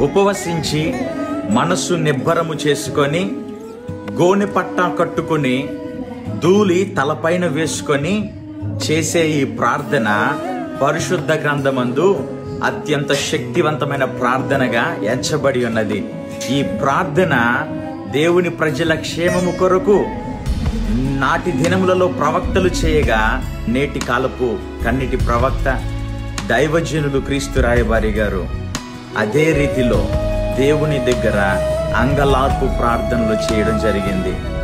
ఉపవసించి మనస్సు నిబ్బరము చేసుకొని గోనె పట్ట కట్టుకొని ధూళి తలపైన వేసుకొని చేసే ఈ ప్రార్థన పరిశుద్ధ గ్రంథమందు అత్యంత శక్తివంతమైన ప్రార్థనగా ఎంచబడి ఉన్నది ఈ ప్రార్థన దేవుని ప్రజల క్షేమము కొరకు నాటి దినములలో ప్రవక్తలు చేయగా నేటి కాలపు కన్నిటి ప్రవక్త దైవజనులు క్రీస్తు రాయబారి గారు అదే రీతిలో దేవుని దగ్గర అంగలార్పు ప్రార్థనలు చేయడం జరిగింది